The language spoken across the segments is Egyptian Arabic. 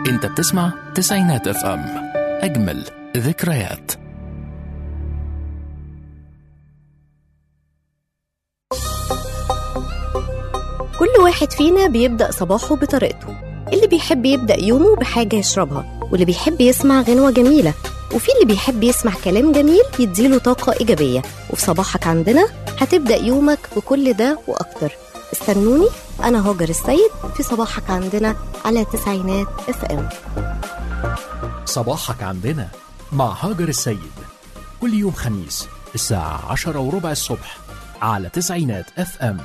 انت بتسمع تسعينات اف ام اجمل ذكريات كل واحد فينا بيبدأ صباحه بطريقته اللي بيحب يبدأ يومه بحاجة يشربها واللي بيحب يسمع غنوة جميلة وفي اللي بيحب يسمع كلام جميل يديله طاقة إيجابية وفي صباحك عندنا هتبدأ يومك بكل ده وأكتر استنوني أنا هاجر السيد في صباحك عندنا على تسعينات اف ام صباحك عندنا مع هاجر السيد كل يوم خميس الساعة عشرة وربع الصبح على تسعينات اف ام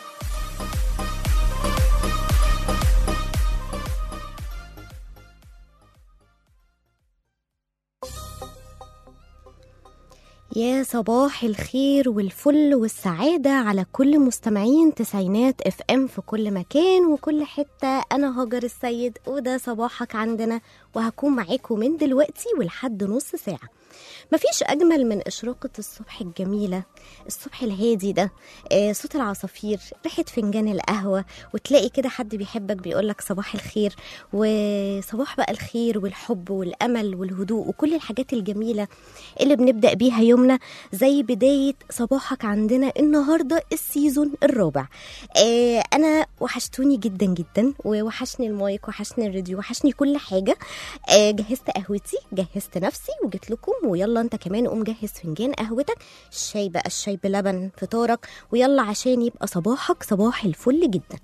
يا صباح الخير والفل والسعادة على كل مستمعين تسعينات اف ام في كل مكان وكل حتة أنا هاجر السيد وده صباحك عندنا وهكون معاكم من دلوقتي ولحد نص ساعة مفيش أجمل من إشراقة الصبح الجميلة الصبح الهادي ده آه صوت العصافير ريحة فنجان القهوة وتلاقي كده حد بيحبك بيقولك صباح الخير وصباح بقى الخير والحب والأمل والهدوء وكل الحاجات الجميلة اللي بنبدأ بيها يومنا زي بداية صباحك عندنا النهاردة السيزون الرابع آه أنا وحشتوني جدا جدا ووحشني المايك وحشني الراديو وحشني كل حاجة آه جهزت قهوتي جهزت نفسي وجيت لكم ويلا انت كمان قوم جهز فنجان قهوتك الشاي بقى الشاي بلبن فطارك ويلا عشان يبقى صباحك صباح الفل جدا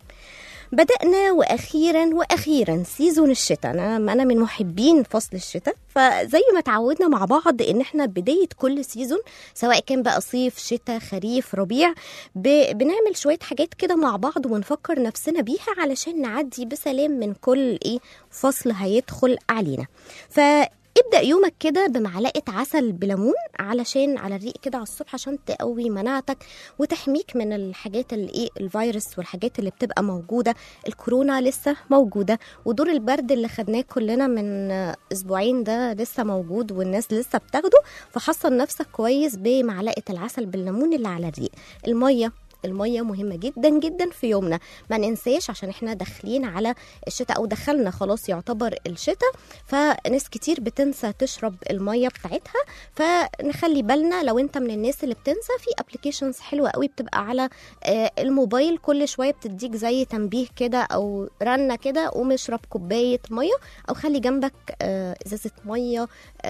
بدأنا وأخيرا وأخيرا سيزون الشتاء أنا أنا من محبين فصل الشتاء فزي ما تعودنا مع بعض إن إحنا بداية كل سيزون سواء كان بقى صيف شتاء خريف ربيع ب... بنعمل شوية حاجات كده مع بعض ونفكر نفسنا بيها علشان نعدي بسلام من كل إيه فصل هيدخل علينا ف ابدأ يومك كده بمعلقة عسل بليمون علشان على الريق كده على الصبح عشان تقوي مناعتك وتحميك من الحاجات اللي ايه الفيروس والحاجات اللي بتبقى موجودة الكورونا لسه موجودة ودور البرد اللي خدناه كلنا من اسبوعين ده لسه موجود والناس لسه بتاخده فحصن نفسك كويس بمعلقة العسل بالليمون اللي على الريق المية المية مهمة جدا جدا في يومنا ما ننساش عشان احنا داخلين على الشتاء او دخلنا خلاص يعتبر الشتاء فناس كتير بتنسى تشرب المية بتاعتها فنخلي بالنا لو انت من الناس اللي بتنسى في ابلكيشنز حلوة قوي بتبقى على آه، الموبايل كل شوية بتديك زي تنبيه كده او رنة كده قوم اشرب كوباية مية او خلي جنبك آه، ازازة مية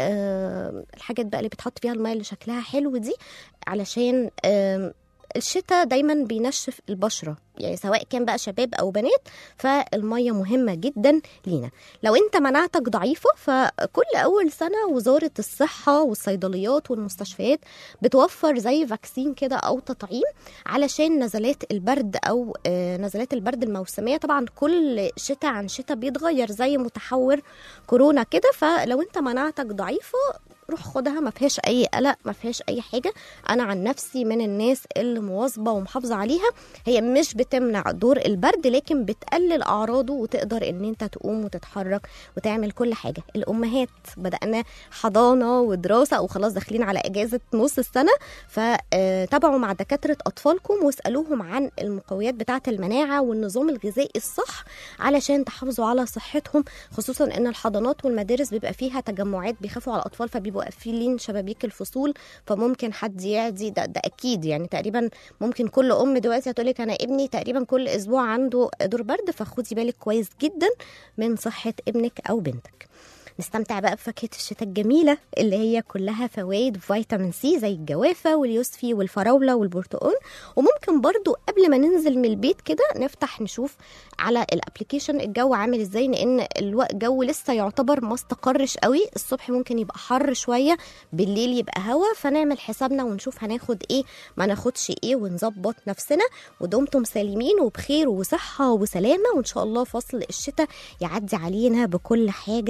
آه، الحاجات بقى اللي بتحط فيها المية اللي شكلها حلو دي علشان آم، الشتاء دايما بينشف البشرة يعني سواء كان بقى شباب أو بنات فالمية مهمة جدا لينا لو انت مناعتك ضعيفة فكل أول سنة وزارة الصحة والصيدليات والمستشفيات بتوفر زي فاكسين كده أو تطعيم علشان نزلات البرد أو آه، نزلات البرد الموسمية طبعا كل شتاء عن شتاء بيتغير زي متحور كورونا كده فلو انت مناعتك ضعيفة روح خدها ما فيهاش اي قلق ما فيهاش اي حاجه انا عن نفسي من الناس اللي مواظبه ومحافظه عليها هي مش بتمنع دور البرد لكن بتقلل اعراضه وتقدر ان انت تقوم وتتحرك وتعمل كل حاجه الامهات بدانا حضانه ودراسه وخلاص داخلين على اجازه نص السنه فتابعوا مع دكاتره اطفالكم واسالوهم عن المقويات بتاعه المناعه والنظام الغذائي الصح علشان تحافظوا على صحتهم خصوصا ان الحضانات والمدارس بيبقى فيها تجمعات بيخافوا على الاطفال فبيبقوا قافلين شبابيك الفصول فممكن حد يعدي ده, ده اكيد يعني تقريبا ممكن كل ام دلوقتي هتقول لك انا ابني تقريبا كل اسبوع عنده دور برد فخدي بالك كويس جدا من صحه ابنك او بنتك نستمتع بقى بفاكهة الشتاء الجميلة اللي هي كلها فوائد فيتامين سي زي الجوافة واليوسفي والفراولة والبرتقال وممكن برضو قبل ما ننزل من البيت كده نفتح نشوف على الابليكيشن الجو عامل ازاي لان الو- الجو لسه يعتبر ما استقرش قوي الصبح ممكن يبقى حر شوية بالليل يبقى هوا فنعمل حسابنا ونشوف هناخد ايه ما ناخدش ايه ونظبط نفسنا ودمتم سالمين وبخير وصحة وسلامة وان شاء الله فصل الشتاء يعدي علينا بكل حاجة حلوة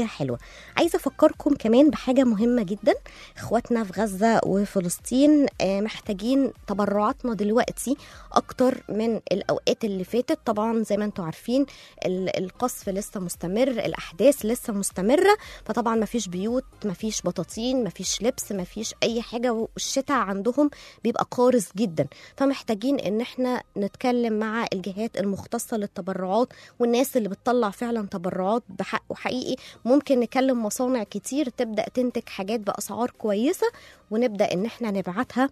عايزه افكركم كمان بحاجه مهمه جدا اخواتنا في غزه وفلسطين آه، محتاجين تبرعاتنا دلوقتي اكتر من الاوقات اللي فاتت طبعا زي ما انتم عارفين ال- القصف لسه مستمر الاحداث لسه مستمره فطبعا مفيش بيوت مفيش بطاطين مفيش لبس مفيش اي حاجه والشتاء عندهم بيبقى قارس جدا فمحتاجين ان احنا نتكلم مع الجهات المختصه للتبرعات والناس اللي بتطلع فعلا تبرعات بحق وحقيقي ممكن نكلم مصانع كتير تبدا تنتج حاجات باسعار كويسه ونبدا ان احنا نبعتها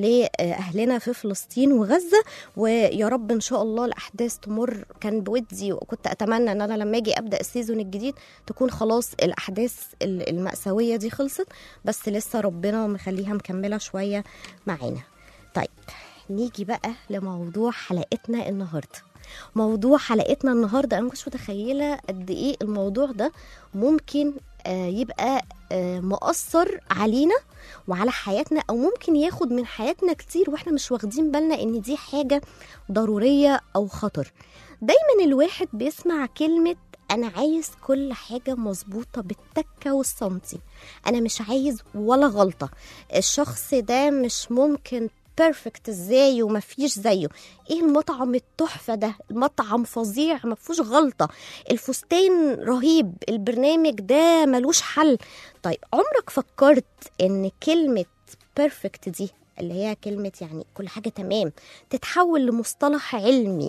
لاهلنا في فلسطين وغزه ويا رب ان شاء الله الاحداث تمر كان بودي وكنت اتمنى ان انا لما اجي ابدا السيزون الجديد تكون خلاص الاحداث ال- الماساويه دي خلصت بس لسه ربنا مخليها مكمله شويه معانا طيب نيجي بقى لموضوع حلقتنا النهارده موضوع حلقتنا النهارده انا مش متخيله قد ايه الموضوع ده ممكن آه، يبقى آه، مؤثر علينا وعلى حياتنا او ممكن ياخد من حياتنا كتير واحنا مش واخدين بالنا ان دي حاجه ضروريه او خطر دايما الواحد بيسمع كلمه انا عايز كل حاجه مظبوطه بالتكه والسنتي انا مش عايز ولا غلطه الشخص ده مش ممكن بيرفكت ازاي ومفيش زيه ايه المطعم التحفه ده المطعم فظيع مفيهوش غلطه الفستان رهيب البرنامج ده ملوش حل طيب عمرك فكرت ان كلمه بيرفكت دي اللي هي كلمة يعني كل حاجة تمام تتحول لمصطلح علمي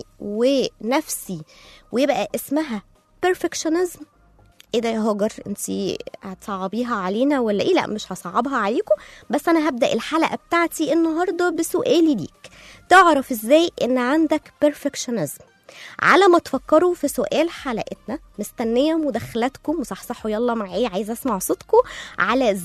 ونفسي ويبقى اسمها perfectionism ايه ده يا هاجر انت هتصعبيها علينا ولا ايه لا مش هصعبها عليكم بس انا هبدا الحلقه بتاعتي النهارده بسؤالي ليك تعرف ازاي ان عندك perfectionism على ما تفكروا في سؤال حلقتنا مستنية مداخلاتكم وصحصحوا يلا معايا عايزة اسمع صوتكم على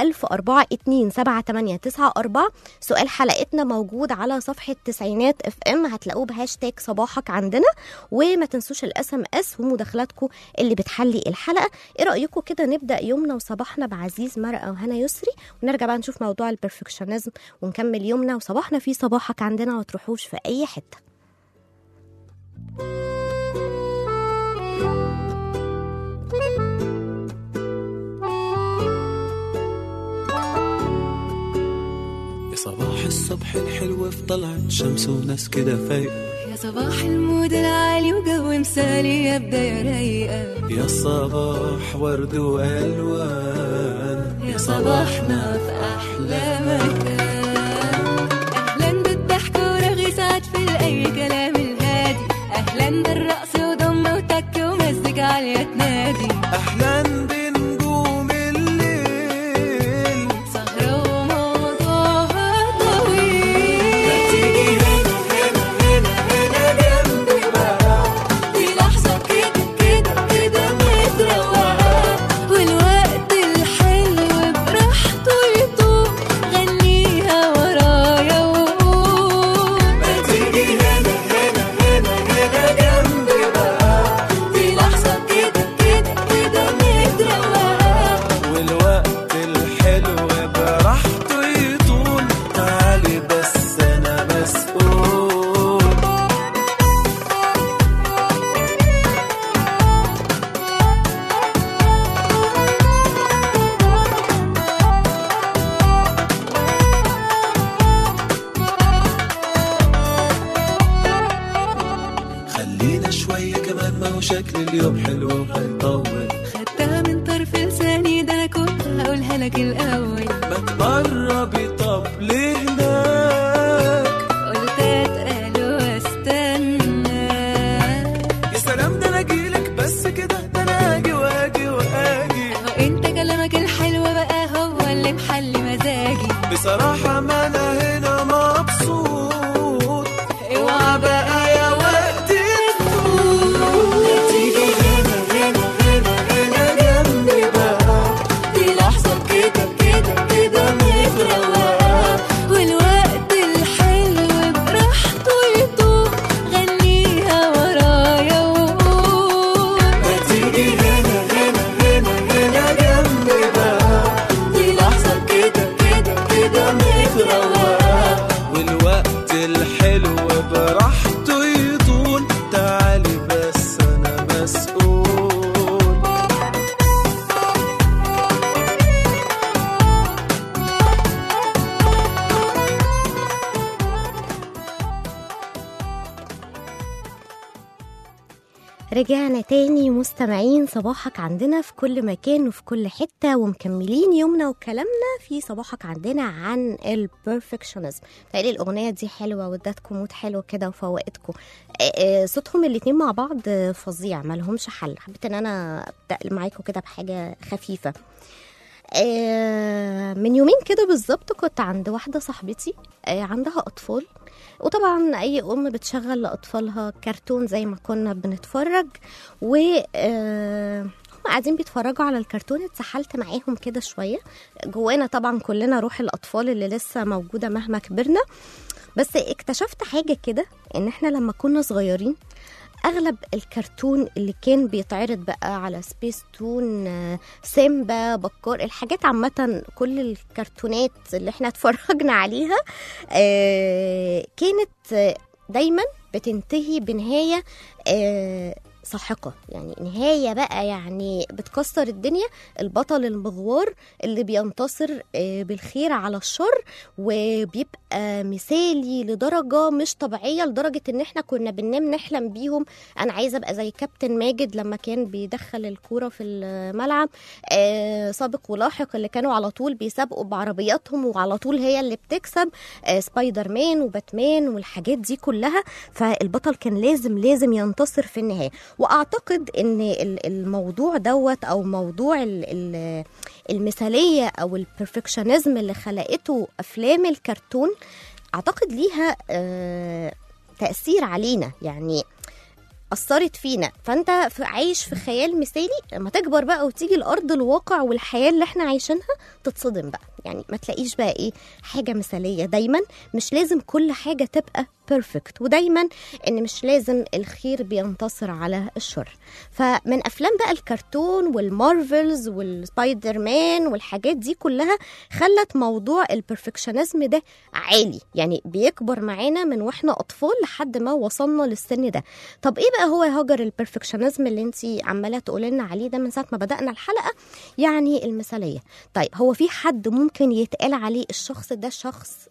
010427894 سؤال حلقتنا موجود على صفحة تسعينات اف ام هتلاقوه بهاشتاج صباحك عندنا وما تنسوش الاس ام اس ومداخلاتكم اللي بتحلي الحلقة ايه رأيكم كده نبدأ يومنا وصباحنا بعزيز مرقة وهنا يسري ونرجع بقى نشوف موضوع البرفكشنزم ونكمل يومنا وصباحنا في صباحك عندنا ما تروحوش في اي حته يا صباح الصبح الحلو في طلعت شمس وناس كده فايقة يا صباح المود العالي وجو مثالي يا بداية رايقة يا صباح ورد وألوان يا صباحنا في أحلى مكان أهلا بالضحك ورغي سعد في الأي كلام الهادي أهلا بالرقص وضمة وتك ومزج عالية تنادي أحلى بنجوم الليل سهرة وموضوعها طويل تيجي هنا هنا هنا هنا جنبي بقى في لحظة كده كده كده متروقة والوقت الحلو براحته يطول غنيها ورايا وقول ما تيجي هنا هنا هنا هنا جنبي بقى في لحظة كده كده كده متروقة والوقت الحلو براحته يطول تعالي بس أنا مسؤول خلينا شوية كمان ما هو شكل اليوم حلو وهيطول خدتها من طرف لساني ده أنا كنت هقولها لك الأول ما تقربي طب ليه هناك قلت أتقل واستنى يا سلام ده انا اجيلك بس كده ده انا اجي واجي واجي هو انت كلامك الحلو بقى هو اللي محلي مزاجي بصراحة ما انا هنا مبسوط اوعى بقى يا وقت تفوت تيجي هنا هنا هنا هنا جنبي بقى في لحظة كده كده كده متروقة رجعنا تاني مستمعين صباحك عندنا في كل مكان وفي كل حتة ومكملين يومنا وكلامنا في صباحك عندنا عن البرفكشنزم تقالي الأغنية دي حلوة وادتكم مود حلو كده وفوقتكم آه، آه، صوتهم الاتنين مع بعض آه، فظيع مالهمش حل حبيت ان انا ابدأ معاكم كده بحاجة خفيفة آه، من يومين كده بالظبط كنت عند واحدة صاحبتي آه، عندها أطفال وطبعا أي أم بتشغل لأطفالها كرتون زي ما كنا بنتفرج و آه، هم قاعدين بيتفرجوا على الكرتون اتسحلت معاهم كده شوية جوانا طبعا كلنا روح الأطفال اللي لسه موجودة مهما كبرنا بس اكتشفت حاجة كده إن احنا لما كنا صغيرين اغلب الكرتون اللي كان بيتعرض بقى على سبيس تون آه، سيمبا بكار الحاجات عامه كل الكرتونات اللي احنا اتفرجنا عليها آه، كانت آه، دايما بتنتهي بنهايه آه، ساحقه يعني نهايه بقى يعني بتكسر الدنيا البطل المغوار اللي بينتصر آه، بالخير على الشر وبيبقى مثالي لدرجه مش طبيعيه لدرجه ان احنا كنا بننام نحلم بيهم انا عايزه ابقى زي كابتن ماجد لما كان بيدخل الكوره في الملعب آه، سابق ولاحق اللي كانوا على طول بيسابقوا بعربياتهم وعلى طول هي اللي بتكسب آه، سبايدر مان وباتمان والحاجات دي كلها فالبطل كان لازم لازم ينتصر في النهايه واعتقد ان ال- الموضوع دوت او موضوع ال- ال- المثاليه او البرفكشنزم اللي خلقته افلام الكرتون اعتقد ليها آه، تاثير علينا يعني اثرت فينا فانت في- عايش في خيال مثالي لما تكبر بقى وتيجي الارض الواقع والحياه اللي احنا عايشينها تتصدم بقى يعني ما تلاقيش بقى ايه حاجه مثاليه دايما مش لازم كل حاجه تبقى بيرفكت ودايما ان مش لازم الخير بينتصر على الشر فمن افلام بقى الكرتون والمارفلز والسبايدر مان والحاجات دي كلها خلت موضوع البرفكشنزم ده عالي يعني بيكبر معانا من واحنا اطفال لحد ما وصلنا للسن ده طب ايه بقى هو يا هاجر البرفكشنزم اللي انت عماله تقولي لنا عليه ده من ساعه ما بدانا الحلقه يعني المثاليه طيب هو في حد ممكن يتقال عليه الشخص ده شخص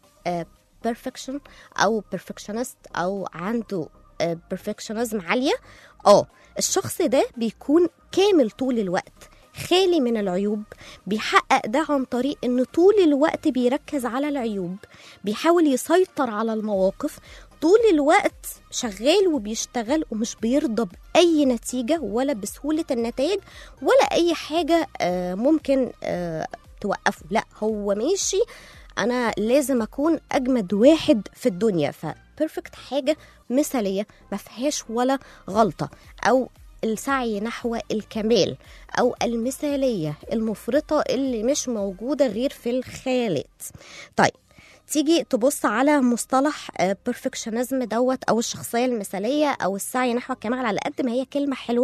بيرفكشن او بيرفكشنست او عنده بيرفكشنزم عاليه اه الشخص ده بيكون كامل طول الوقت خالي من العيوب بيحقق ده عن طريق انه طول الوقت بيركز على العيوب بيحاول يسيطر على المواقف طول الوقت شغال وبيشتغل ومش بيرضى بأي نتيجة ولا بسهولة النتائج ولا أي حاجة آه، ممكن آه، توقفه لا هو ماشي أنا لازم أكون أجمد واحد في الدنيا فبيرفكت حاجة مثالية ما فيهاش ولا غلطة أو السعي نحو الكمال أو المثالية المفرطة اللي مش موجودة غير في الخيالات طيب تيجي تبص على مصطلح بيرفكشنزم دوت او الشخصيه المثاليه او السعي نحو الكمال على قد ما هي كلمه حلوه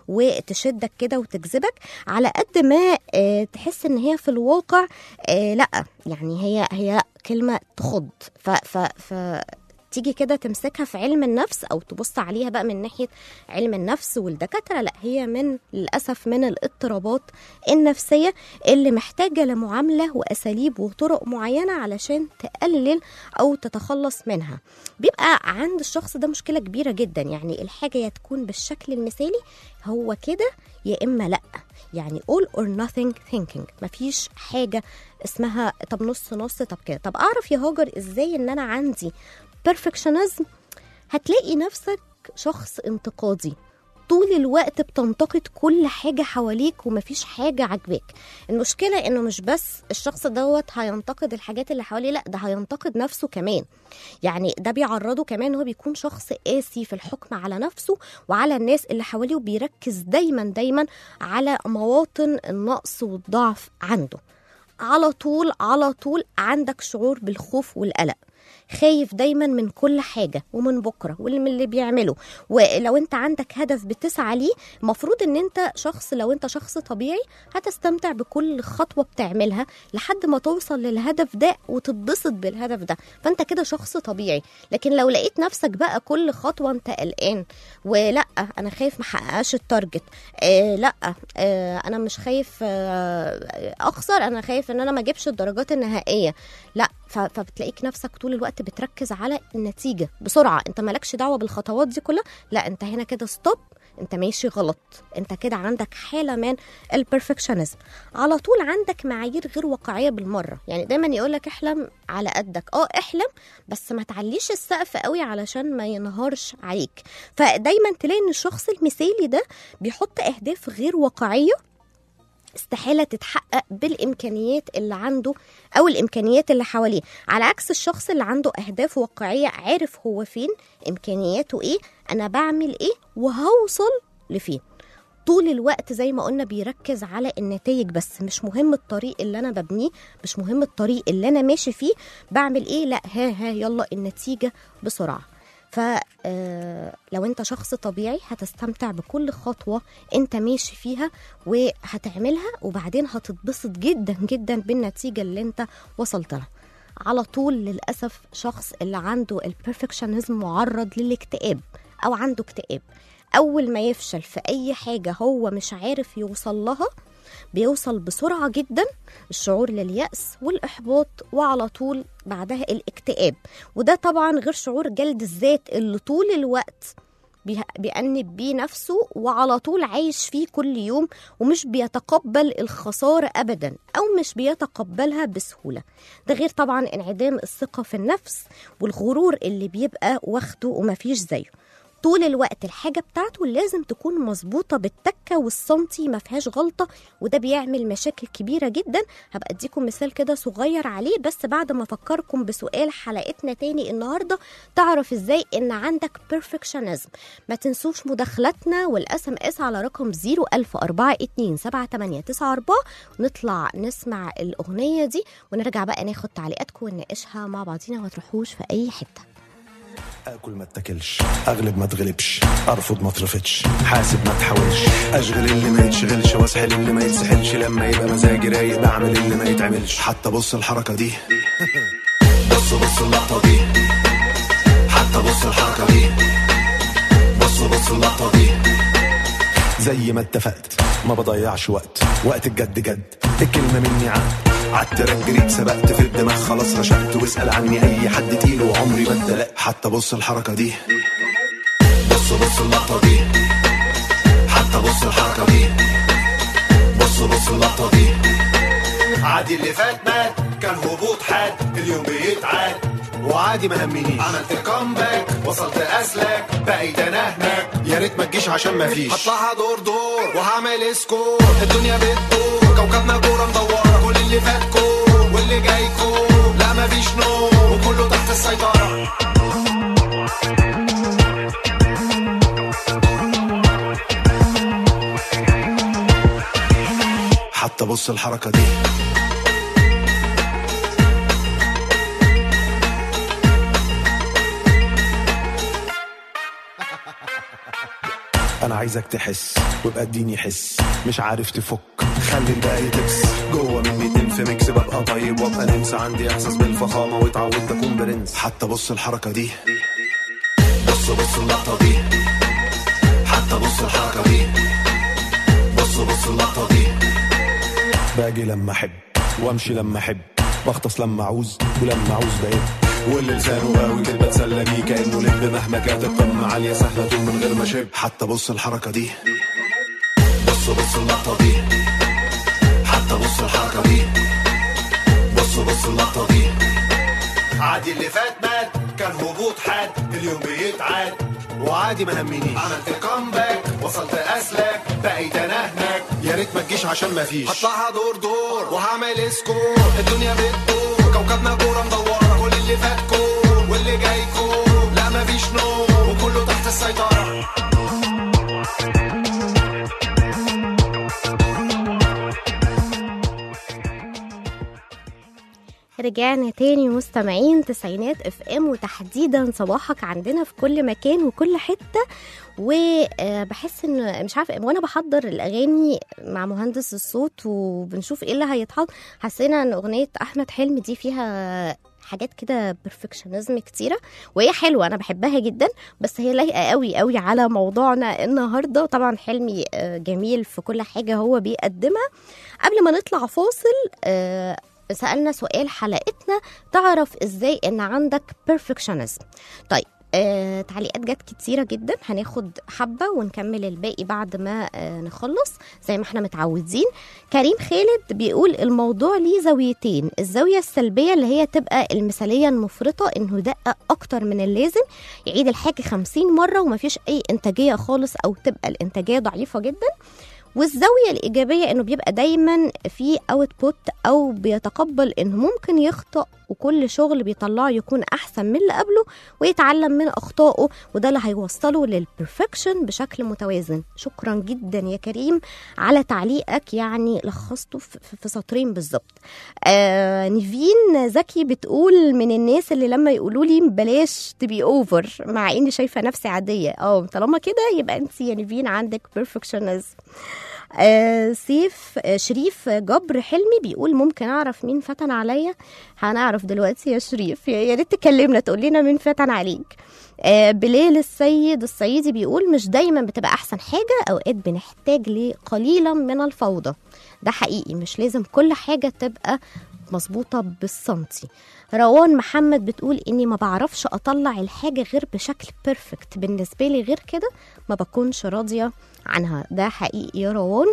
وتشدك كده وتجذبك على قد ما آه، تحس ان هي في الواقع آه، لا يعني هي هي كلمه تخض ف ف ف تيجي كده تمسكها في علم النفس او تبص عليها بقى من ناحيه علم النفس والدكاتره لا هي من للاسف من الاضطرابات النفسيه اللي محتاجه لمعامله واساليب وطرق معينه علشان تقلل او تتخلص منها بيبقى عند الشخص ده مشكله كبيره جدا يعني الحاجه يا تكون بالشكل المثالي هو كده يا اما لا يعني all or nothing thinking مفيش حاجه اسمها طب نص نص طب كده طب اعرف يا هاجر ازاي ان انا عندي perfectionism هتلاقي نفسك شخص انتقادي طول الوقت بتنتقد كل حاجة حواليك ومفيش حاجة عاجباك المشكلة انه مش بس الشخص دوت هينتقد الحاجات اللي حواليه لا ده هينتقد نفسه كمان يعني ده بيعرضه كمان هو بيكون شخص قاسي في الحكم على نفسه وعلى الناس اللي حواليه وبيركز دايما دايما على مواطن النقص والضعف عنده على طول على طول عندك شعور بالخوف والقلق خايف دايما من كل حاجه ومن بكره ومن اللي بيعمله ولو انت عندك هدف بتسعى ليه المفروض ان انت شخص لو انت شخص طبيعي هتستمتع بكل خطوه بتعملها لحد ما توصل للهدف ده وتتبسط بالهدف ده فانت كده شخص طبيعي لكن لو لقيت نفسك بقى كل خطوه انت قلقان ولا انا خايف ما احققش التارجت آه لا آه انا مش خايف آه اخسر انا خايف ان انا ما اجيبش الدرجات النهائيه لا ف- فبتلاقيك نفسك طول الوقت بتركز على النتيجه بسرعه انت مالكش دعوه بالخطوات دي كلها لا انت هنا كده ستوب انت ماشي غلط انت كده عندك حاله من البرفكشنزم على طول عندك معايير غير واقعيه بالمره يعني دايما يقول لك احلم على قدك اه احلم بس ما تعليش السقف قوي علشان ما ينهارش عليك فدايما تلاقي ان الشخص المثالي ده بيحط اهداف غير واقعيه استحالة تتحقق بالإمكانيات اللي عنده أو الإمكانيات اللي حواليه على عكس الشخص اللي عنده أهداف واقعية عارف هو فين إمكانياته إيه أنا بعمل إيه وهوصل لفين طول الوقت زي ما قلنا بيركز على النتائج بس مش مهم الطريق اللي انا ببنيه مش مهم الطريق اللي انا ماشي فيه بعمل ايه لا ها ها يلا النتيجه بسرعه فلو انت شخص طبيعي هتستمتع بكل خطوه انت ماشي فيها وهتعملها وبعدين هتتبسط جدا جدا بالنتيجه اللي انت وصلت لها على طول للاسف شخص اللي عنده البرفكشنزم معرض للاكتئاب او عنده اكتئاب اول ما يفشل في اي حاجه هو مش عارف يوصل لها بيوصل بسرعه جدا الشعور لليأس والإحباط وعلى طول بعدها الاكتئاب وده طبعا غير شعور جلد الذات اللي طول الوقت بيه- بيأنب بيه نفسه وعلى طول عايش فيه كل يوم ومش بيتقبل الخسارة أبدا أو مش بيتقبلها بسهولة ده غير طبعا انعدام الثقة في النفس والغرور اللي بيبقى واخده ومفيش زيه طول الوقت الحاجة بتاعته لازم تكون مظبوطة بالتكة والسنتي ما فيهاش غلطة وده بيعمل مشاكل كبيرة جدا هبقى اديكم مثال كده صغير عليه بس بعد ما افكركم بسؤال حلقتنا تاني النهاردة تعرف ازاي ان عندك perfectionism ما تنسوش مداخلاتنا والاس ام اس على رقم 010427894 ونطلع نسمع الاغنية دي ونرجع بقى ناخد تعليقاتكم ونناقشها مع بعضينا ما تروحوش في اي حتة اكل ما اتاكلش اغلب ما اتغلبش ارفض ما اترفضش حاسب ما تحاولش اشغل اللي ما يتشغلش واسحل اللي ما يتسحلش لما يبقى مزاجي رايق بعمل اللي ما يتعملش حتى بص الحركه دي بص بص اللقطه دي حتى بص الحركه دي بص بص اللقطه دي زي ما اتفقت ما بضيعش وقت وقت الجد جد الكلمة مني عقد عالتراك جريت سبقت في الدماغ خلاص رشقت واسأل عني أي حد تقيل وعمري ما اتدلقت حتى بص الحركة دي بص بص اللقطة دي حتى بص الحركة دي بص بص اللقطة دي عادي اللي فات مات كان هبوط حاد اليوم بيتعاد وعادي ما همنيش عملت كومباك وصلت اسلك بقيت انا هناك يا ريت ما تجيش عشان ما فيش هطلعها دور دور وهعمل سكور الدنيا بتدور كوكبنا كوره مدوره كل اللي فات كور واللي جاي كور لا ما فيش نوم وكله تحت السيطره حتى بص الحركه دي انا عايزك تحس وابقى اديني حس مش عارف تفك خلي الباقي تبس جوه مني تنف ميكس ببقى طيب وابقى نمس عندي احساس بالفخامه واتعودت اكون برنس حتى بص الحركه دي بص بص اللقطه دي حتى بص الحركه دي بص بص اللقطه دي باجي لما احب وامشي لما احب بغطس لما اعوز ولما اعوز بعيد واللي لسانه غاوي كده بتسلى بيه كانه لب مهما كانت القمه عاليه سهله طول من غير ما شب حتى بص الحركه دي بص بص اللقطه دي حتى بص الحركه دي بص بص اللقطه دي عادي اللي فات مات كان هبوط حاد اليوم بيتعاد وعادي ما همنيش عملت كومباك وصلت اسلك بقيت انا هناك يا ريت ما تجيش عشان ما فيش هطلعها دور دور وهعمل سكور الدنيا بتدور كوكبنا كوره مدوره كل اللي فات كور واللي جاي كور لا ما فيش نوم وكله تحت السيطره رجعنا تاني مستمعين تسعينات اف ام وتحديدا صباحك عندنا في كل مكان وكل حته وبحس ان مش عارفه وانا بحضر الاغاني مع مهندس الصوت وبنشوف ايه اللي هيتحط حسينا ان اغنيه احمد حلمي دي فيها حاجات كده بيرفكشنزم كتيره وهي حلوه انا بحبها جدا بس هي لايقه قوي قوي على موضوعنا النهارده وطبعا حلمي آه، جميل في كل حاجه هو بيقدمها قبل ما نطلع فاصل آه، سألنا سؤال حلقتنا تعرف ازاي ان عندك perfectionism طيب آه، تعليقات جت كتيرة جدا هناخد حبة ونكمل الباقي بعد ما آه، نخلص زي ما احنا متعودين كريم خالد بيقول الموضوع ليه زاويتين الزاوية السلبية اللي هي تبقى المثالية المفرطة انه دقق اكتر من اللازم يعيد الحاجة خمسين مرة ومفيش اي انتاجية خالص او تبقى الانتاجية ضعيفة جدا والزاوية الإيجابية إنه بيبقى دايما في اوتبوت أو بيتقبل إنه ممكن يخطأ وكل شغل بيطلعه يكون أحسن من اللي قبله ويتعلم من أخطائه وده اللي هيوصله للبرفكشن بشكل متوازن شكرا جدا يا كريم على تعليقك يعني لخصته في في سطرين بالظبط آه نيفين زكي بتقول من الناس اللي لما يقولوا لي بلاش تبي اوفر مع اني شايفه نفسي عاديه اه طالما كده يبقى انت يا نيفين عندك بيرفكشنزم آه سيف آه شريف جبر حلمي بيقول ممكن اعرف مين فتن عليا هنعرف دلوقتي يا شريف يا يا ريت تكلمنا تقول لنا مين فتن عليك آه بلال السيد الصعيدي بيقول مش دايما بتبقى احسن حاجه اوقات بنحتاج لقليلا من الفوضى ده حقيقي مش لازم كل حاجه تبقى مظبوطه بالسنتي روان محمد بتقول اني ما بعرفش اطلع الحاجه غير بشكل بيرفكت بالنسبه لي غير كده ما بكونش راضيه عنها ده حقيقي يا روان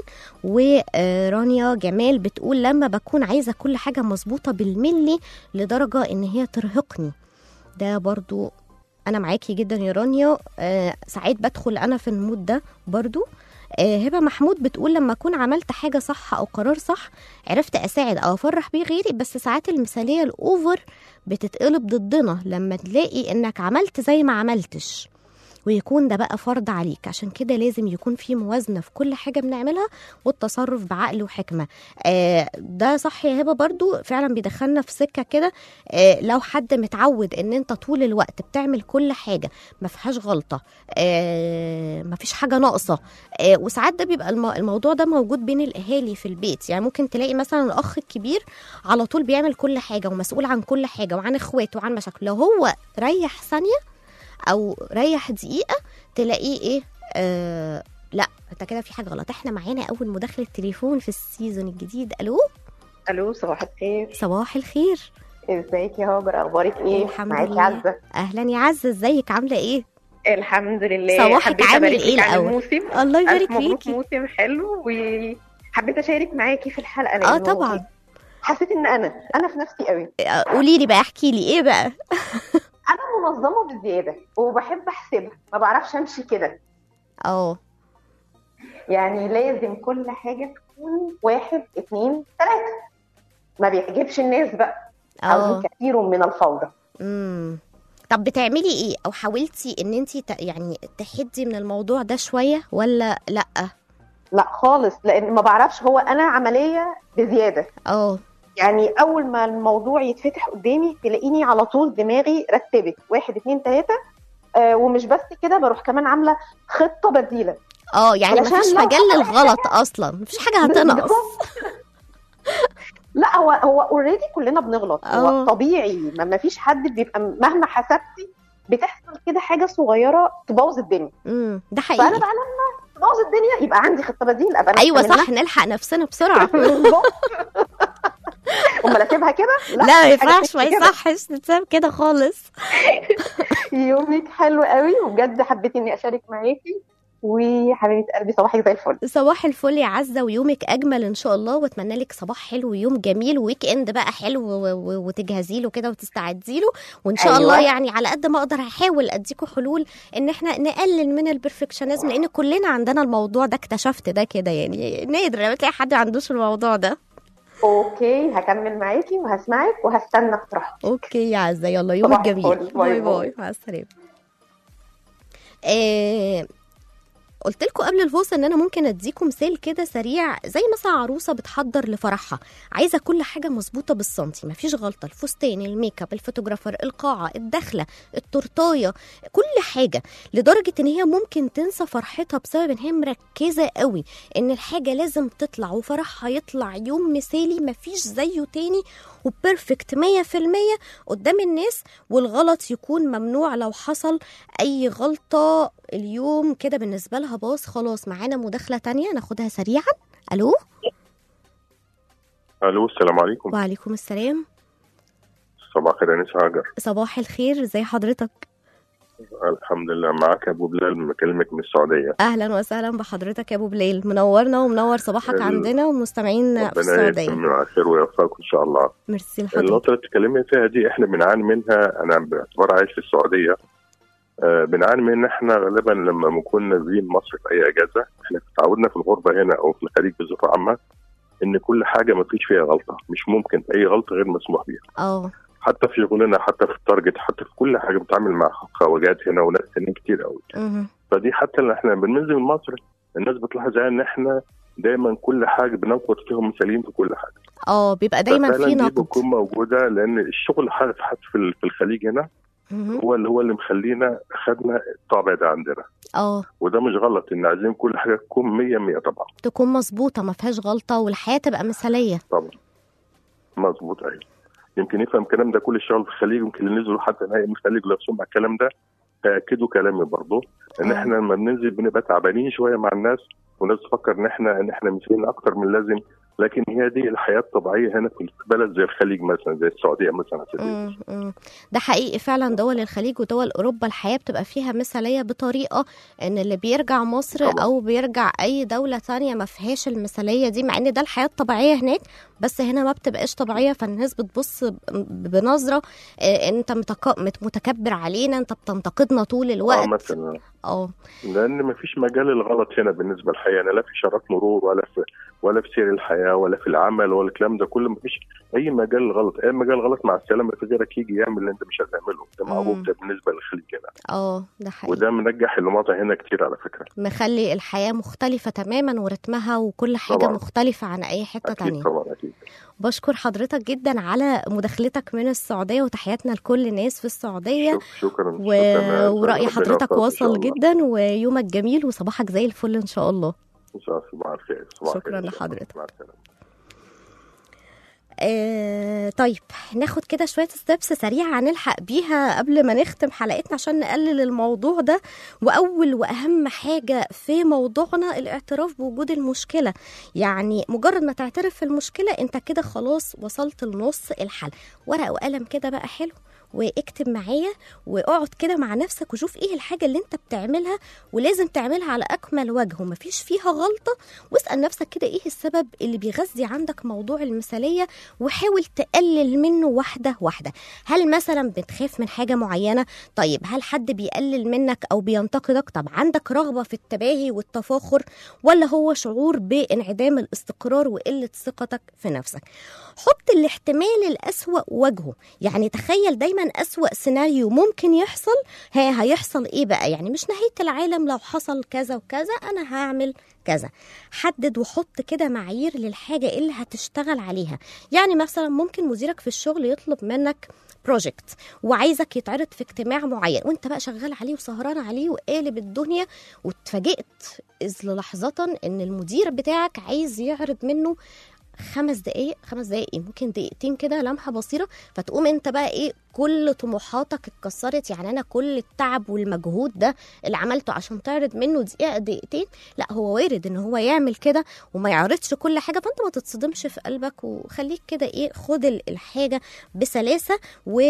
ورانيا جمال بتقول لما بكون عايزه كل حاجه مظبوطه بالملي لدرجه ان هي ترهقني ده برضو انا معاكي جدا يا رانيا آه ساعات بدخل انا في المود ده برضو آه هبه محمود بتقول لما اكون عملت حاجه صح او قرار صح عرفت اساعد او افرح بيه غيري بس ساعات المثاليه الاوفر بتتقلب ضدنا لما تلاقي انك عملت زي ما عملتش ويكون ده بقى فرض عليك عشان كده لازم يكون في موازنه في كل حاجه بنعملها والتصرف بعقل وحكمه آه ده صح يا هبه برضو فعلا بيدخلنا في سكه كده آه لو حد متعود ان انت طول الوقت بتعمل كل حاجه ما فيهاش غلطه آه ما فيش حاجه ناقصه آه وساعات ده بيبقى الم- الموضوع ده موجود بين الاهالي في البيت يعني ممكن تلاقي مثلا الاخ الكبير على طول بيعمل كل حاجه ومسؤول عن كل حاجه وعن اخواته وعن مشاكله لو هو ريح ثانيه او ريح دقيقه تلاقيه ايه آه لا انت كده في حاجه غلط احنا معانا اول مداخله تليفون في السيزون الجديد الو الو صباح الخير صباح الخير ازيك يا هاجر اخبارك ايه الحمد معاكي لله. عزه اهلا يا عزه ازيك عامله ايه الحمد لله صباحك حبيت عامل أبارك إيه لك على الأول؟ الموسم الله ألف يبارك مبروك فيكي موسم حلو وحبيت اشارك معاكي في الحلقه اه لأنه طبعا حسيت ان انا انا في نفسي قوي آه، قولي لي بقى احكي لي ايه بقى انا منظمه بزياده وبحب احسبها ما بعرفش امشي كده اه يعني لازم كل حاجه تكون واحد اتنين تلاته ما بيعجبش الناس بقى اه عاوزين كثير من الفوضى امم طب بتعملي ايه او حاولتي ان انت يعني تحدي من الموضوع ده شويه ولا لا لا خالص لان ما بعرفش هو انا عمليه بزياده اه يعني اول ما الموضوع يتفتح قدامي تلاقيني على طول دماغي رتبت واحد اتنين تلاته آه ومش بس كده بروح كمان عامله خطه بديله اه يعني علشان مفيش لو مجال للغلط اصلا مفيش حاجه هتنقص لا هو هو اوريدي كلنا بنغلط اه. هو طبيعي ما ما فيش حد بيبقى مهما حسبتي بتحصل كده حاجه صغيره تبوظ الدنيا امم ده فانا حقيقي بقى لما تبوظ الدنيا يبقى عندي خطه بديله ابقى أنا ايوه أعمل صح نلحق نفسنا بسرعه بالظبط امال اسيبها كده لا ما حاجة ينفعش ما كده. يصحش تتساب كده خالص يومك حلو قوي وبجد حبيت اني اشارك معاكي وحبيبه قلبي صباحك زي الفل صباح الفل يا عزه ويومك اجمل ان شاء الله واتمنى لك صباح حلو ويوم جميل وويك اند بقى حلو و- و- وتجهزي له كده وتستعدي له وان شاء أيوة. الله يعني على قد ما اقدر هحاول اديكوا حلول ان احنا نقلل من البرفكشنزم لان كلنا عندنا الموضوع ده اكتشفت ده كده يعني نادر لما تلاقي حد ما عندوش الموضوع ده اوكي هكمل معاكي وهسمعك وهستنى اقتراحك اوكي يا عزه يلا يومك صباح جميل الفل. باي باي باي باي. مع السلامه آه قلت لكم قبل الفوز ان انا ممكن اديكم مثال كده سريع زي مثلا عروسه بتحضر لفرحها عايزه كل حاجه مظبوطه بالسنتي مفيش غلطه الفستان الميك اب الفوتوغرافر القاعه الدخله التورتايه كل حاجه لدرجه ان هي ممكن تنسى فرحتها بسبب ان هي مركزه قوي ان الحاجه لازم تطلع وفرحها يطلع يوم مثالي مفيش زيه تاني وبرفكت 100% قدام الناس والغلط يكون ممنوع لو حصل اي غلطه اليوم كده بالنسبه لها باظ خلاص معانا مداخله تانية ناخدها سريعا الو الو السلام عليكم وعليكم السلام صباح الخير يا نسا هاجر صباح الخير ازي حضرتك الحمد لله معاك ابو بلال بكلمك من السعوديه اهلا وسهلا بحضرتك يا ابو بليل منورنا ومنور صباحك ال- عندنا ومستمعين في ربنا السعوديه يتمم على خير ويوفقك ان شاء الله ميرسي لحضرتك النقطه اللي بتتكلمي فيها دي احنا بنعاني منها انا باعتبار عايش في السعوديه آه بنعاني من ان احنا غالبا لما بنكون نازلين مصر في اي اجازه احنا تعودنا في الغربه هنا او في الخليج بصفه عامه ان كل حاجه ما فيش فيها غلطه مش ممكن اي غلطه غير مسموح بيها اه حتى في شغلنا حتى في التارجت حتى في كل حاجه بنتعامل مع خواجات هنا وناس تانيين كتير قوي مهم. فدي حتى اللي احنا بننزل من مصر الناس بتلاحظ يعني ان احنا دايما كل حاجه بننقد فيهم مثاليين في كل حاجه اه بيبقى دايما ففعلاً في دي نقد بتكون موجوده لان الشغل حتى حتى في ال- في الخليج هنا مهم. هو اللي هو اللي مخلينا خدنا الطابع ده عندنا اه وده مش غلط ان عايزين كل حاجه تكون 100 100 طبعا تكون مظبوطه ما فيهاش غلطه والحياه تبقى مثاليه طبعا مظبوط ايوه يمكن يفهم الكلام ده كل الشغل في الخليج يمكن اللي نزلوا حتى نهائي من الخليج لو سمع الكلام ده هياكدوا كلامي برضه ان آه. احنا لما بننزل بنبقى تعبانين شويه مع الناس والناس تفكر ان احنا ان احنا مثاليين اكتر من اللازم لكن هي دي الحياه الطبيعيه هنا في بلد زي الخليج مثلا زي السعوديه مثلا على سبيل المثال. مم. مم. ده حقيقي فعلا دول الخليج ودول اوروبا الحياه بتبقى فيها مثاليه بطريقه ان اللي بيرجع مصر طبعا. او بيرجع اي دوله تانية ما فيهاش المثاليه دي مع ان ده الحياه الطبيعيه هناك بس هنا ما بتبقاش طبيعيه فالناس بتبص ب- بنظره آه، انت متك- مت- متكبر علينا انت بتنتقدنا طول اه الوقت مثلا اه لان ما فيش مجال للغلط هنا بالنسبه للحياه لا في اشارات مرور ولا في ولا في سير الحياه ولا في العمل ولا الكلام ده كله ما فيش اي مجال للغلط اي مجال غلط مع السلامه في غيرك يجي يعمل اللي انت مش هتعمله ده معروف مم. ده بالنسبه للخليج هنا اه ده حقيقي وده منجح المواطن هنا كتير على فكره مخلي الحياه مختلفه تماما ورتمها وكل حاجه طبعا. مختلفه عن اي حته اكيد تانية طبعا اكيد بشكر حضرتك جدا على مداخلتك من السعودية وتحياتنا لكل الناس في السعودية شك- شكرا و... شكراً. ورأي ربنا حضرتك يوفقك إن شاء وصل الله. جدا ويومك جميل وصباحك زي الفل إن شاء الله ان شاء الله صباح الخير صباح شكراً الخير إن شاء الله. لحضرتك. مع السلامه آه طيب ناخد كده شوية ستيبس سريعة نلحق بيها قبل ما نختم حلقتنا عشان نقلل الموضوع ده وأول وأهم حاجة في موضوعنا الاعتراف بوجود المشكلة يعني مجرد ما تعترف في المشكلة انت كده خلاص وصلت لنص الحل ورقة وقلم كده بقى حلو واكتب معايا واقعد كده مع نفسك وشوف ايه الحاجة اللي انت بتعملها ولازم تعملها على أكمل وجه ومفيش فيها غلطة واسأل نفسك كده ايه السبب اللي بيغذي عندك موضوع المثالية وحاول تقلل منه واحدة واحدة هل مثلا بتخاف من حاجة معينة طيب هل حد بيقلل منك أو بينتقدك طب عندك رغبة في التباهي والتفاخر ولا هو شعور بانعدام الاستقرار وقلة ثقتك في نفسك حط الاحتمال الأسوأ وجهه يعني تخيل دايما أسوأ سيناريو ممكن يحصل ها هيحصل ايه بقى يعني مش نهاية العالم لو حصل كذا وكذا أنا هعمل كذا حدد وحط كده معايير للحاجة اللي هتشتغل عليها يعني مثلا ممكن مديرك في الشغل يطلب منك بروجكت وعايزك يتعرض في اجتماع معين وانت بقى شغال عليه وسهران عليه وقالب الدنيا واتفاجئت اذ لحظة ان المدير بتاعك عايز يعرض منه خمس دقايق خمس دقايق ايه ممكن دقيقتين كده لمحه بسيطه فتقوم انت بقى ايه كل طموحاتك اتكسرت يعني انا كل التعب والمجهود ده اللي عملته عشان تعرض منه دقيقه دقيقتين لا هو وارد ان هو يعمل كده وما يعرضش كل حاجه فانت ما تتصدمش في قلبك وخليك كده ايه خد ال- الحاجه بسلاسه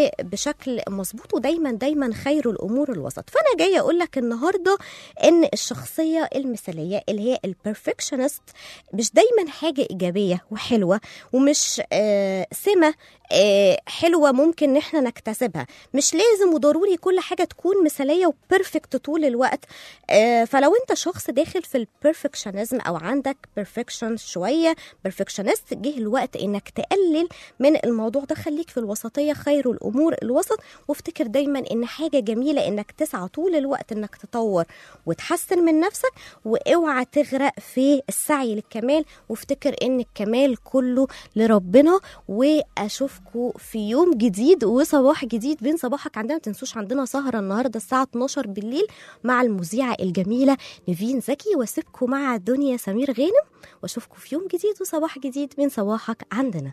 وبشكل مظبوط ودايما دايما خير الامور الوسط فانا جايه اقول لك النهارده ان الشخصيه المثاليه اللي هي البرفكشنست مش دايما حاجه ايجابيه وحلوه ومش آه سمه آه حلوه ممكن ان احنا نكتسبها مش لازم وضروري كل حاجه تكون مثاليه وبرفكت طول الوقت آه فلو انت شخص داخل في البرفكشنزم او عندك بيرفكشن شويه بيرفكشنست جه الوقت انك تقلل من الموضوع ده خليك في الوسطيه خير الامور الوسط وافتكر دايما ان حاجه جميله انك تسعى طول الوقت انك تطور وتحسن من نفسك واوعى تغرق في السعي للكمال وافتكر ان الكمال كله لربنا واشوفكم في يوم جديد وصباح جديد بين صباحك عندنا ما تنسوش عندنا سهره النهارده الساعه 12 بالليل مع المذيعه الجميله نيفين زكي واسيبكم مع دنيا سمير غانم واشوفكم في يوم جديد وصباح جديد بين صباحك عندنا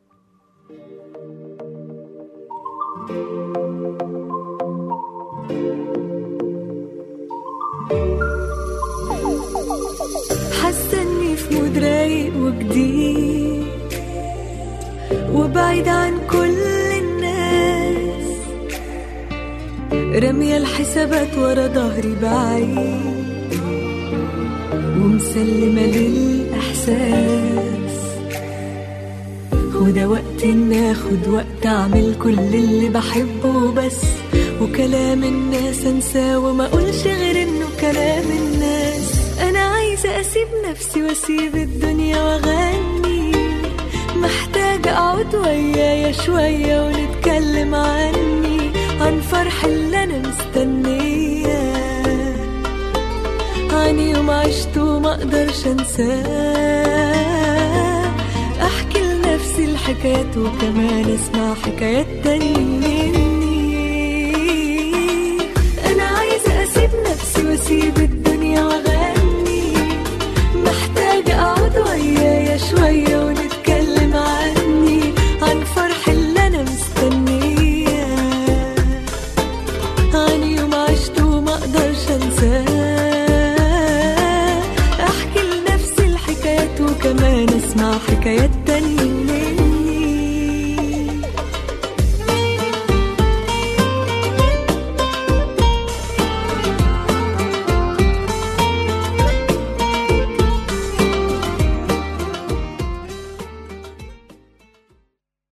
حاسه اني في مود رايق وجديد وبعيد عن كل الناس ورمية الحسابات ورا ظهري بعيد ومسلمة للإحساس وده وقت إن آخد وقت أعمل كل اللي بحبه بس وكلام الناس أنساه وما أقولش غير إنه كلام الناس أنا عايزة أسيب نفسي وأسيب الدنيا وأغني محتاجة أقعد ويايا شوية ونتكلم عني عن فرح اللي أنا مستنياه عن يوم عشته وما أقدرش أنساه أحكي لنفسي الحكايات وكمان أسمع حكايات تاني مني أنا عايزة أسيب نفسي وأسيب الدنيا وأغني محتاجة أقعد ويايا شوية ونتكلم عني عن فرح اللي أنا مستنياه عن يوم عشته وما أقدرش أنساه أحكي لنفسي الحكايات وكمان أسمع حكايات تانية